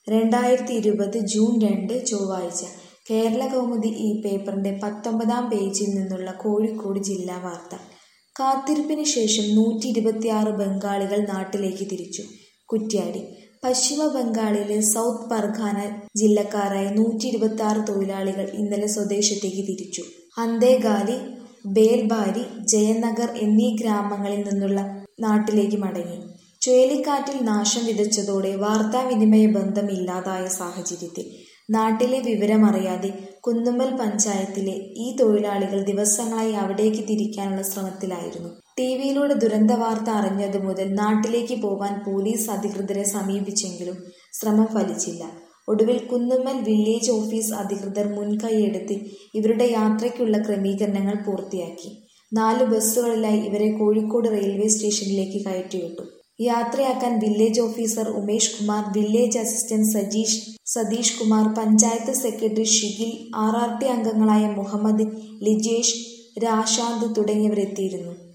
രണ്ടായിരത്തി ഇരുപത് ജൂൺ രണ്ട് ചൊവ്വാഴ്ച കേരളകൗമുദി ഈ പേപ്പറിന്റെ പത്തൊമ്പതാം പേജിൽ നിന്നുള്ള കോഴിക്കോട് ജില്ലാ വാർത്ത കാത്തിരിപ്പിന് ശേഷം നൂറ്റി ഇരുപത്തിയാറ് ബംഗാളികൾ നാട്ടിലേക്ക് തിരിച്ചു കുറ്റ്യാടി പശ്ചിമ ബംഗാളിലെ സൗത്ത് പർഗാന ജില്ലക്കാരായ നൂറ്റി ഇരുപത്തിയാറ് തൊഴിലാളികൾ ഇന്നലെ സ്വദേശത്തേക്ക് തിരിച്ചു അന്തേഗാലി ബേൽബാരി ജയനഗർ എന്നീ ഗ്രാമങ്ങളിൽ നിന്നുള്ള നാട്ടിലേക്ക് മടങ്ങി ചുഴലിക്കാറ്റിൽ നാശം വിതച്ചതോടെ വാർത്താവിനിമയ ബന്ധം ഇല്ലാതായ സാഹചര്യത്തിൽ നാട്ടിലെ വിവരമറിയാതെ കുന്നുമ്മൽ പഞ്ചായത്തിലെ ഈ തൊഴിലാളികൾ ദിവസങ്ങളായി അവിടേക്ക് തിരിക്കാനുള്ള ശ്രമത്തിലായിരുന്നു ടിവിയിലൂടെ ദുരന്ത വാർത്ത അറിഞ്ഞതു മുതൽ നാട്ടിലേക്ക് പോകാൻ പോലീസ് അധികൃതരെ സമീപിച്ചെങ്കിലും ശ്രമം ഫലിച്ചില്ല ഒടുവിൽ കുന്നുമ്മൽ വില്ലേജ് ഓഫീസ് അധികൃതർ മുൻകൈയെടുത്ത് ഇവരുടെ യാത്രയ്ക്കുള്ള ക്രമീകരണങ്ങൾ പൂർത്തിയാക്കി നാല് ബസ്സുകളിലായി ഇവരെ കോഴിക്കോട് റെയിൽവേ സ്റ്റേഷനിലേക്ക് കയറ്റിവിട്ടു യാത്രയാക്കാൻ village officer Umesh Kumar village assistant Sajeesh Satheesh Kumar panchayat secretary Shigil R R T അംഗങ്ങളായ മുഹമ്മദ് ലിജേഷ് രാശാന്ത് തുടങ്ങിയവരെത്തിയിരുന്നു